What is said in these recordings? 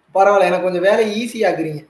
பரவாயில்ல எனக்கு கொஞ்சம் வேலை ஈஸி ஆக்குறீங்க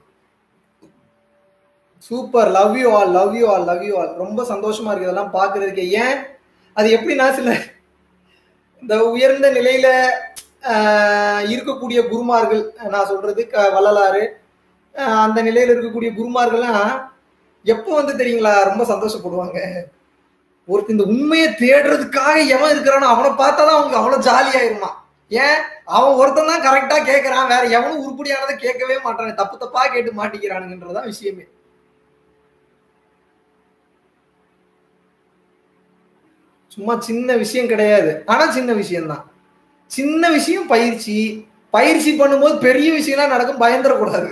super love you all love you all love you all ரொம்ப சந்தோஷமா இருக்கு இதெல்லாம் பாக்குறதுக்கு ஏன் அது எப்படின்னா சில இந்த உயர்ந்த நிலையில ஆஹ், இருக்கக்கூடிய குருமார்கள் நான் சொல்றது க- வள்ளலாறு ஆஹ், அந்த நிலையில இருக்கக்கூடிய குருமார்கள்லாம் எப்போ வந்து தெரியுங்களா ரொம்ப சந்தோஷப்படுவாங்க ஒருத்தர் இந்த உண்மையை தேடுறதுக்காக எவன் இருக்கிறானோ அவனை பார்த்தாதான் அவங்களுக்கு அவ்வளவு ஜாலியாயிருமா ஏன் அவன் ஒருத்தன் தான் கரெக்டா கேட்கறான் வேற எவனும் உருப்படியானதை கேட்கவே மாட்டான் தப்பு தப்பா கேட்டு மாட்டிக்கிறானுங்கன்றதான் விஷயமே சும்மா சின்ன விஷயம் கிடையாது ஆனா சின்ன விஷயம்தான் சின்ன விஷயம் பயிற்சி பயிற்சி பண்ணும்போது பெரிய விஷயம்லாம் நடக்கும் பயந்துடக்கூடாது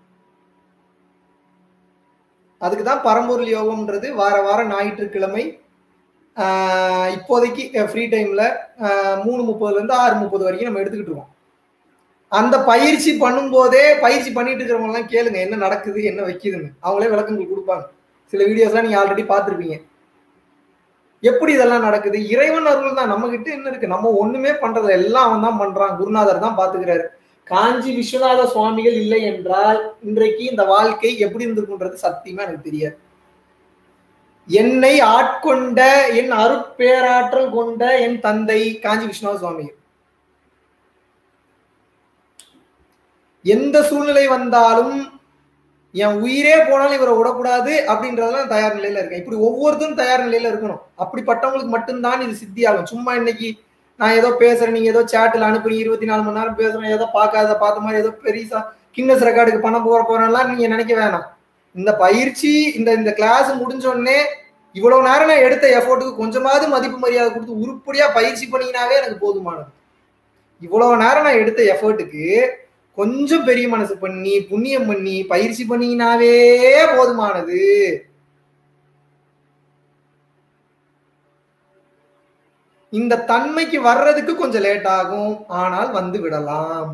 அதுக்கு தான் பரம்பொருள் யோகம்ன்றது வார வாரம் ஞாயிற்றுக்கிழமை ஆஹ் இப்போதைக்கு ஃப்ரீ டைம்ல மூணு முப்பதுல இருந்து ஆறு முப்பது வரைக்கும் நம்ம எடுத்துக்கிட்டு இருக்கோம் அந்த பயிற்சி பண்ணும்போதே பயிற்சி பண்ணிட்டு இருக்கிறவங்க எல்லாம் கேளுங்க என்ன நடக்குது என்ன வைக்குதுன்னு அவங்களே விளக்கங்கள் கொடுப்பாங்க சில வீடியோஸ்லாம் நீங்க ஆல்ரெடி பார்த்துருப்பீங்க எப்படி இதெல்லாம் நடக்குது இறைவன் அருள் தான் நம்ம கிட்ட என்ன இருக்கு நம்ம ஒண்ணுமே பண்றது எல்லாம் அவன் தான் பண்றான் குருநாதர் தான் பாத்துக்கிறாரு காஞ்சி விஸ்வநாத சுவாமிகள் இல்லை என்றால் இன்றைக்கு இந்த வாழ்க்கை எப்படி இருந்திருக்குன்றது சத்தியமா எனக்கு தெரியாது என்னை ஆட்கொண்ட என் அருட்பேராற்றல் கொண்ட என் தந்தை காஞ்சி விஸ்வநாத சுவாமிகள் எந்த சூழ்நிலை வந்தாலும் என் உயிரே போனாலும் இவரை விடக்கூடாது அப்படின்றதெல்லாம் தயார் நிலையில இருக்கேன் இப்படி ஒவ்வொருத்தரும் தயார் நிலையில இருக்கணும் அப்படிப்பட்டவங்களுக்கு மட்டும்தான் இது சித்தியாகும் சும்மா இன்னைக்கு நான் ஏதோ பேசுறேன் நீங்க ஏதோ சேட்டில் அனுப்புறீங்க இருபத்தி நாலு மணி நேரம் பேசுறேன் ஏதோ பார்க்காத பார்த்த மாதிரி ஏதோ பெரியசா கின்னஸ் ரெக்கார்டுக்கு பணம் போற போறேன்லாம் நீங்க நினைக்க வேணாம் இந்த பயிற்சி இந்த இந்த கிளாஸ் முடிஞ்ச உடனே இவ்வளவு நேரம் நான் எடுத்த எஃபோர்ட்டுக்கு கொஞ்சமாவது மதிப்பு மரியாதை கொடுத்து உருப்படியா பயிற்சி பண்ணீங்கனாவே எனக்கு போதுமானது இவ்வளவு நேரம் நான் எடுத்த எஃபர்ட்டுக்கு கொஞ்சம் பெரிய மனசு பண்ணி புண்ணியம் பண்ணி பயிற்சி பண்ணீங்கனாவே போதுமானது இந்த தன்மைக்கு வர்றதுக்கு கொஞ்சம் லேட் ஆகும் ஆனால் வந்து விடலாம்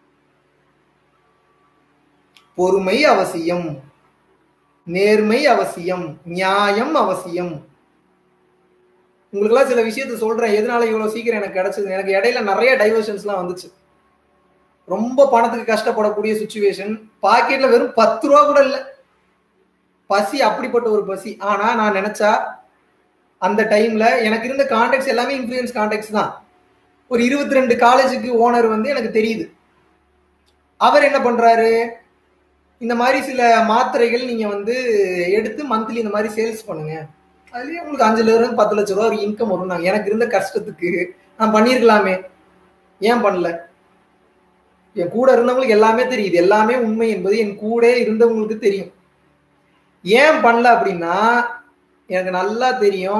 பொறுமை அவசியம் நேர்மை அவசியம் நியாயம் அவசியம் உங்களுக்கெல்லாம் சில விஷயத்த சொல்றேன் எதனால இவ்வளவு சீக்கிரம் எனக்கு கிடைச்சது எனக்கு இடையில நிறைய டைவர்ஷன்ஸ்லாம் வந்துச்சு ரொம்ப பணத்துக்கு கஷ்டப்படக்கூடிய சுச்சுவேஷன் பாக்கெட்ல வெறும் பத்து ரூபா கூட இல்லை பசி அப்படிப்பட்ட ஒரு பசி ஆனா நான் நினைச்சா அந்த டைம்ல எனக்கு இருந்த கான்டாக்ட்ஸ் எல்லாமே இன்ஃபுளுயன்ஸ் கான்டாக்ட்ஸ் தான் ஒரு இருபத்தி ரெண்டு காலேஜுக்கு ஓனர் வந்து எனக்கு தெரியுது அவர் என்ன பண்றாரு இந்த மாதிரி சில மாத்திரைகள் நீங்க வந்து எடுத்து மந்த்லி இந்த மாதிரி சேல்ஸ் பண்ணுங்க அதுலயே உங்களுக்கு அஞ்சுல இருந்து பத்து லட்ச ரூபா ஒரு இன்கம் வரும் நாங்க எனக்கு இருந்த கஷ்டத்துக்கு நான் பண்ணியிருக்கலாமே ஏன் பண்ணல என் கூட இருந்தவங்களுக்கு எல்லாமே தெரியுது எல்லாமே உண்மை என்பது என் கூட இருந்தவங்களுக்கு தெரியும் ஏன் பண்ணல அப்படின்னா எனக்கு நல்லா தெரியும்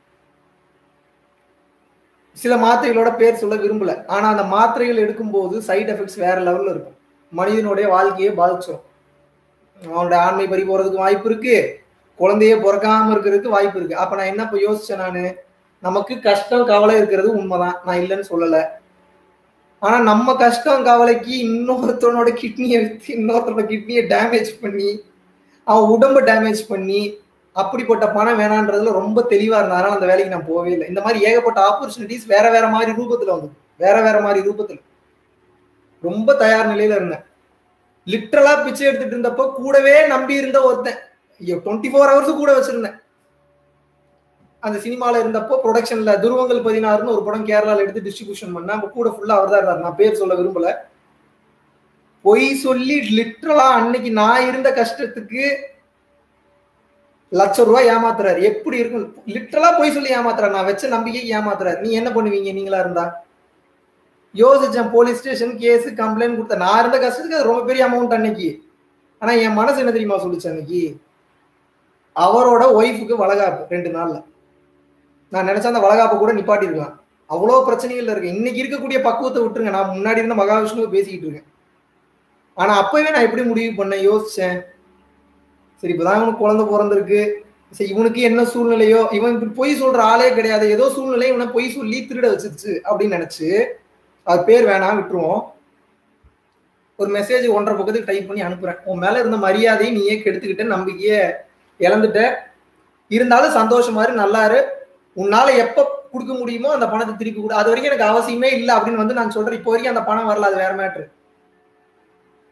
சில மாத்திரைகளோட பேர் சொல்ல விரும்பல ஆனா அந்த மாத்திரைகள் எடுக்கும்போது சைடு எஃபெக்ட்ஸ் வேற லெவல்ல இருக்கும் மனிதனுடைய வாழ்க்கையை பாதிச்சிடும் அவனோட ஆண்மை பறி போறதுக்கு வாய்ப்பு இருக்கு குழந்தைய பிறக்காம இருக்கிறதுக்கு வாய்ப்பு இருக்கு அப்ப நான் என்ன இப்ப யோசிச்சேன் நானு நமக்கு கஷ்டம் கவலை இருக்கிறது உண்மைதான் நான் இல்லைன்னு சொல்லல ஆனா நம்ம கஷ்டம் கவலைக்கு இன்னொருத்தனோட கிட்னியை வித்து இன்னொருத்தனோட கிட்னியை டேமேஜ் பண்ணி அவன் உடம்ப டேமேஜ் பண்ணி அப்படிப்பட்ட பணம் வேணான்றதுல ரொம்ப தெளிவா இருந்தா அதனால அந்த வேலைக்கு நான் போகவே இல்லை இந்த மாதிரி ஏகப்பட்ட ஆப்பர்ச்சுனிட்டிஸ் வேற வேற மாதிரி ரூபத்துல வந்தது வேற வேற மாதிரி ரூபத்துல ரொம்ப தயார் நிலையில இருந்தேன் லிட்டரலா பிச்சை எடுத்துட்டு இருந்தப்போ கூடவே நம்பி இருந்த ஒருத்தன் டுவெண்ட்டி ஃபோர் ஹவர்ஸ் கூட வச்சிருந்தேன் அந்த சினிமால இருந்தப்போ ப்ரொடக்ஷன்ல துருவங்கள் பதினாறுன்னு ஒரு படம் கேரளால எடுத்து டிஸ்ட்ரிபியூஷன் பண்ண அப்ப கூட ஃபுல்லா அவர் தான் இருந்தார் நான் பேர் சொல்ல விரும்பல பொய் சொல்லி லிட்டரலா அன்னைக்கு நான் இருந்த கஷ்டத்துக்கு லட்ச ரூபாய் ஏமாத்துறாரு எப்படி இருக்கும் லிட்டரலா பொய் சொல்லி ஏமாத்துறாரு நான் வச்ச நம்பிக்கைக்கு ஏமாத்துறாரு நீ என்ன பண்ணுவீங்க நீங்களா இருந்தா யோசிச்சேன் போலீஸ் ஸ்டேஷன் கேஸ் கம்ப்ளைண்ட் கொடுத்த நான் இருந்த கஷ்டத்துக்கு அது ரொம்ப பெரிய அமௌண்ட் அன்னைக்கு ஆனா என் மனசு என்ன தெரியுமா சொல்லுச்சு அன்னைக்கு அவரோட ஒய்ஃபுக்கு வளகாப்பு ரெண்டு நாள்ல நான் நினைச்சா அந்த வளகாப்பை கூட நிப்பாட்டிருக்கலாம் அவ்வளோ பிரச்சனைகள் இருக்கு இன்னைக்கு இருக்கக்கூடிய பக்குவத்தை விட்டுருங்க நான் முன்னாடி இருந்த மகாவிஷ்ணுவை பேசிக்கிட்டு இருக்கேன் ஆனா அப்பவே நான் எப்படி முடிவு பண்ணேன் யோசிச்சேன் சரி இப்பதான் இவனுக்கு குழந்தை பிறந்திருக்கு சரி இவனுக்கு என்ன சூழ்நிலையோ இவன் இப்படி பொய் சொல்ற ஆளே கிடையாது ஏதோ சூழ்நிலை இவனை பொய் சொல்லி திருட வச்சிருச்சு அப்படின்னு நினைச்சு அது பேர் வேணாம் விட்டுருவோம் ஒரு மெசேஜ் ஒன்றரை பக்கத்துக்கு டைப் பண்ணி அனுப்புறேன் உன் மேல இருந்த மரியாதையை நீயே கெடுத்துக்கிட்ட நம்பிக்கைய இழந்துட்ட இருந்தாலும் சந்தோஷமா இரு நல்லாரு உன்னால எப்ப கொடுக்க முடியுமோ அந்த பணத்தை திருப்பி கொடு அது வரைக்கும் எனக்கு அவசியமே இல்லை அப்படின்னு வந்து நான் சொல்றேன் இப்போ வரைக்கும் அந்த பணம் வரல அது வேற மேட்ரு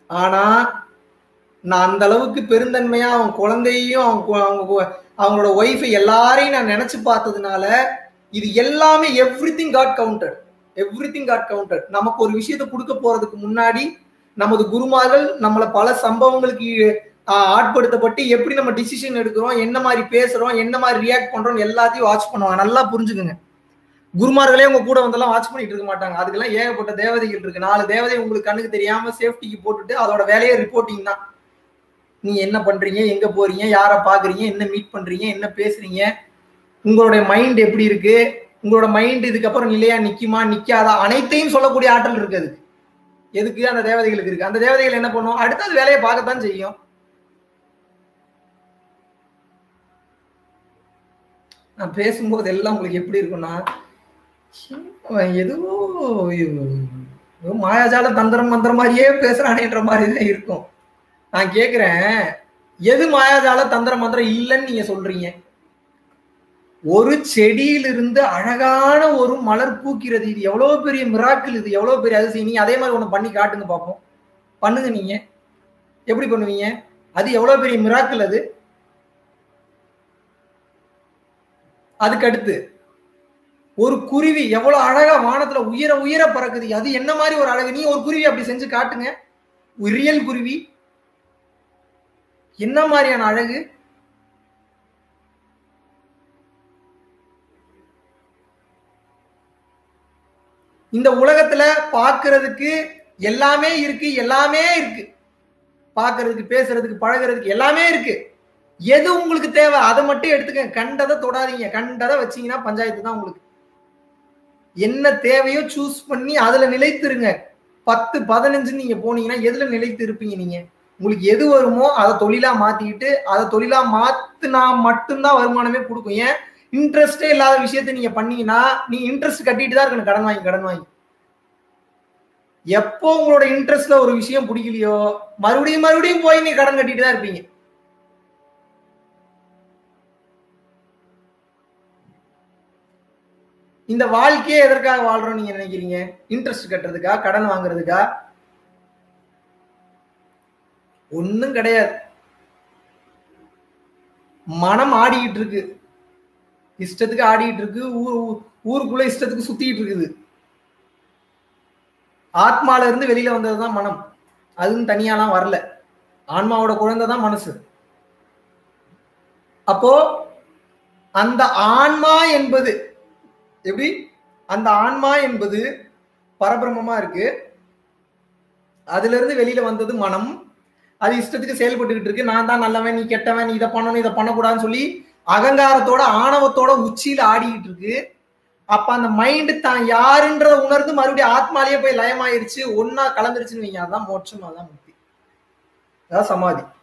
ஆனா நான் அந்த அளவுக்கு பெருந்தன்மையா அவன் குழந்தையையும் அவங்க கு- அவங்க கு- அவங்களோட ஒய்ஃபை எல்லாரையும் நான் நினைச்சு பார்த்ததுனால இது எல்லாமே everything got counted everything got counted நமக்கு ஒரு விஷயத்தை கொடுக்க போறதுக்கு முன்னாடி நமது குருமார்கள் நம்மளை பல சம்பவங்களுக்கு ஆஹ், ஆட்படுத்தப்பட்டு எப்படி நம்ம டிசிஷன் எடுக்கிறோம் என்ன மாதிரி பேசுறோம் என்ன மாதிரி ரியாக்ட் பண்றோம் எல்லாத்தையும் வாட்ச் பண்ணுவாங்க நல்லா புரிஞ்சுக்குங்க குருமார்களே உங்க கூட வந்தெல்லாம் வாட்ச் பண்ணிட்டு இருக்க மாட்டாங்க அதுக்கெல்லாம் ஏகப்பட்ட தேவதைகள் இருக்கு நாலு தேவதை உங்களுக்கு கண்ணுக்கு தெரியாம சேஃப்டிக்கு போட்டுட்டு அதோட வேலையே ரிப்போர்ட்டிங் தான் நீங்க என்ன பண்றீங்க எங்க போறீங்க யாரை பாக்குறீங்க என்ன மீட் பண்றீங்க என்ன பேசுறீங்க உங்களுடைய மைண்ட் எப்படி இருக்கு உங்களோட மைண்ட் இதுக்கப்புறம் நிலையா நிக்குமா நிக்காதா அனைத்தையும் சொல்லக்கூடிய ஆற்றல் இருக்கு அதுக்கு எதுக்கு அந்த தேவதைகளுக்கு இருக்கு அந்த தேவதைகள் என்ன பண்ணும் அடுத்து அது வேலையை பார்க்கத்தான் செய்யும் நான் பேசும்போது எல்லாம் உங்களுக்கு எப்படி இருக்கும்னா அவன் எதுவோ ஏதோ மாயாஜால தந்திரம் மந்திரம் மாதிரியே பேசுறானேன்ற மாதிரி தான் இருக்கும் நான் கேக்குறேன் எது மாயாஜால தந்திர மந்திரம் இல்லைன்னு நீங்க சொல்றீங்க ஒரு செடியிலிருந்து அழகான ஒரு மலர் பூக்கிறது இது எவ்வளவு பெரிய மிராக்கிள் இது எவ்வளவு பெரிய அதிசயம் நீங்க அதே மாதிரி ஒண்ணு பண்ணி காட்டுங்க பார்ப்போம் பண்ணுங்க நீங்க எப்படி பண்ணுவீங்க அது எவ்வளவு பெரிய மிராக்கிள் அது அதுக்கு அடுத்து ஒரு குருவி எவ்வளவு அழகா வானத்துல உயர உயர பறக்குது அது என்ன மாதிரி ஒரு அழகு நீ ஒரு குருவி அப்படி செஞ்சு காட்டுங்க ரியல் குருவி என்ன மாதிரியான அழகு இந்த உலகத்துல பார்க்கிறதுக்கு எல்லாமே இருக்கு எல்லாமே இருக்கு பார்க்கிறதுக்கு பேசுறதுக்கு பழகுறதுக்கு எல்லாமே இருக்கு எது உங்களுக்கு தேவை அதை மட்டும் எடுத்துக்க கண்டதை தொடாதீங்க கண்டதை வச்சீங்கன்னா பஞ்சாயத்து தான் உங்களுக்கு என்ன தேவையோ சூஸ் பண்ணி அதுல நிலைத்திருங்க பத்து பதினஞ்சு நீங்க போனீங்கன்னா எதுல நிலைத்து இருப்பீங்க நீங்க உங்களுக்கு எது வருமோ அதை தொழிலா மாத்திக்கிட்டு அதை தொழிலா மாத்துனா மட்டும்தான் வருமானமே கொடுக்கும் ஏன் இன்ட்ரெஸ்டே இல்லாத விஷயத்த நீங்க பண்ணீங்கன்னா நீங்க இன்ட்ரெஸ்ட் கட்டிட்டு தான் இருக்கணும் கடன் வாங்கி கடன் வாங்கி எப்போ உங்களோட இன்ட்ரெஸ்ட்ல ஒரு விஷயம் பிடிக்கலையோ மறுபடியும் மறுபடியும் போய் நீங்க கடன் கட்டிட்டு தான் இருப்பீங்க இந்த வாழ்க்கையே எதற்காக வாழ்றோம் நீங்க நினைக்கிறீங்க இன்ட்ரெஸ்ட் கட்டுறதுக்கா கடன் வாங்குறதுக்கா ஒண்ணும் கிடையாது மனம் ஆடிக்கிட்டு இருக்கு இஷ்டத்துக்கு ஆடிக்கிட்டு இருக்கு ஊர் ஊ- ஊருக்குள்ள இஷ்டத்துக்கு சுத்திட்டு இருக்குது ஆத்மால இருந்து வெளியில வந்ததுதான் மனம் அதுவும் தனியாலாம் வரல ஆன்மாவோட குழந்தை தான் மனசு அப்போ அந்த ஆன்மா என்பது எப்படி அந்த ஆன்மா என்பது பரபிரமமா இருக்கு அதுல இருந்து வெளியில வந்தது மனம் அது இஷ்டத்துக்கு செயல்பட்டுக்கிட்டு இருக்கு நான் தான் நல்லவன் நீ கெட்டவன் நீ இதை பண்ணணும் இதை பண்ணக்கூடாதுன்னு சொல்லி அகங்காரத்தோட ஆணவத்தோட உச்சியில ஆடிக்கிட்டு இருக்கு அப்ப அந்த மைண்ட் தான் யாருன்றத உணர்ந்து மறுபடியும் ஆத்மாலேயே போய் லயமாயிருச்சு ஒன்னா கலந்துருச்சுன்னு வைங்க அதான் மோட்சம் அதான் முக்தி அதான் சமாதி